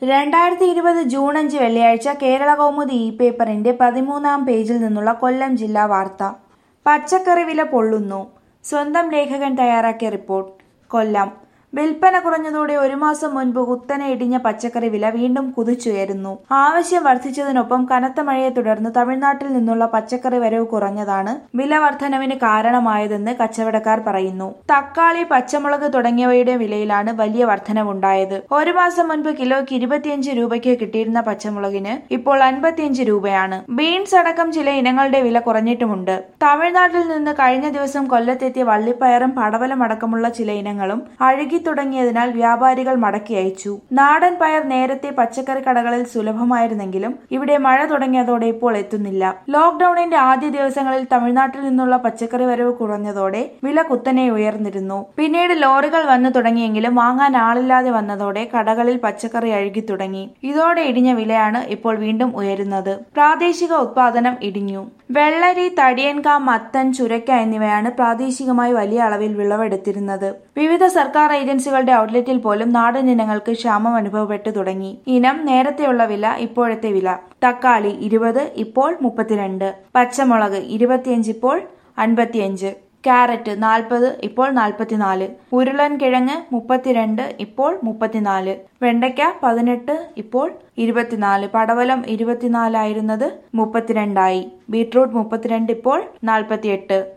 രണ്ടായിരത്തി ഇരുപത് ജൂൺ അഞ്ച് വെള്ളിയാഴ്ച കേരള കൗമുദി ഇ പേപ്പറിന്റെ പതിമൂന്നാം പേജിൽ നിന്നുള്ള കൊല്ലം ജില്ലാ വാർത്ത പച്ചക്കറി വില പൊള്ളുന്നു സ്വന്തം ലേഖകൻ തയ്യാറാക്കിയ റിപ്പോർട്ട് കൊല്ലം വിൽപ്പന കുറഞ്ഞതോടെ ഒരു മാസം മുൻപ് കുത്തനെ ഇടിഞ്ഞ പച്ചക്കറി വില വീണ്ടും കുതിച്ചുയരുന്നു ആവശ്യം വർദ്ധിച്ചതിനൊപ്പം കനത്ത മഴയെ തുടർന്ന് തമിഴ്നാട്ടിൽ നിന്നുള്ള പച്ചക്കറി വരവ് കുറഞ്ഞതാണ് വില വർധനവിന് കാരണമായതെന്ന് കച്ചവടക്കാർ പറയുന്നു തക്കാളി പച്ചമുളക് തുടങ്ങിയവയുടെ വിലയിലാണ് വലിയ വർധനവുണ്ടായത് ഒരു മാസം മുൻപ് കിലോയ്ക്ക് ഇരുപത്തിയഞ്ച് രൂപയ്ക്ക് കിട്ടിയിരുന്ന പച്ചമുളകിന് ഇപ്പോൾ അൻപത്തിയഞ്ച് രൂപയാണ് ബീൻസ് അടക്കം ചില ഇനങ്ങളുടെ വില കുറഞ്ഞിട്ടുമുണ്ട് തമിഴ്നാട്ടിൽ നിന്ന് കഴിഞ്ഞ ദിവസം കൊല്ലത്തെത്തിയ വള്ളിപ്പയറും പടവലം അടക്കമുള്ള ചില ഇനങ്ങളും അഴുകി തുടങ്ങിയതിനാൽ വ്യാപാരികൾ മടക്കി അയച്ചു നാടൻ പയർ നേരത്തെ പച്ചക്കറി കടകളിൽ സുലഭമായിരുന്നെങ്കിലും ഇവിടെ മഴ തുടങ്ങിയതോടെ ഇപ്പോൾ എത്തുന്നില്ല ലോക്ഡൌണിന്റെ ആദ്യ ദിവസങ്ങളിൽ തമിഴ്നാട്ടിൽ നിന്നുള്ള പച്ചക്കറി വരവ് കുറഞ്ഞതോടെ വില കുത്തനെ ഉയർന്നിരുന്നു പിന്നീട് ലോറികൾ വന്നു തുടങ്ങിയെങ്കിലും വാങ്ങാൻ ആളില്ലാതെ വന്നതോടെ കടകളിൽ പച്ചക്കറി അഴുകി തുടങ്ങി ഇതോടെ ഇടിഞ്ഞ വിലയാണ് ഇപ്പോൾ വീണ്ടും ഉയരുന്നത് പ്രാദേശിക ഉത്പാദനം ഇടിഞ്ഞു വെള്ളരി തടിയൻക മത്തൻ ചുരക്ക എന്നിവയാണ് പ്രാദേശികമായി വലിയ അളവിൽ വിളവെടുത്തിരുന്നത് വിവിധ സർക്കാർ ഏജൻസികളുടെ ഔട്ട്ലെറ്റിൽ പോലും നാടൻ ഇനങ്ങൾക്ക് ക്ഷാമം അനുഭവപ്പെട്ടു തുടങ്ങി ഇനം നേരത്തെയുള്ള വില ഇപ്പോഴത്തെ വില തക്കാളി ഇരുപത് ഇപ്പോൾ മുപ്പത്തിരണ്ട് പച്ചമുളക് ഇരുപത്തിയഞ്ച് ഇപ്പോൾ അൻപത്തിയഞ്ച് ക്യാരറ്റ് നാൽപ്പത് ഇപ്പോൾ നാൽപ്പത്തിനാല് ഉരുളൻ കിഴങ്ങ് മുപ്പത്തിരണ്ട് ഇപ്പോൾ മുപ്പത്തിനാല് വെണ്ടയ്ക്ക പതിനെട്ട് ഇപ്പോൾ ഇരുപത്തിനാല് പടവലം ഇരുപത്തിനാലായിരുന്നത് മുപ്പത്തിരണ്ടായി ബീട്രൂട്ട് മുപ്പത്തിരണ്ട് ഇപ്പോൾ നാൽപ്പത്തിയെട്ട്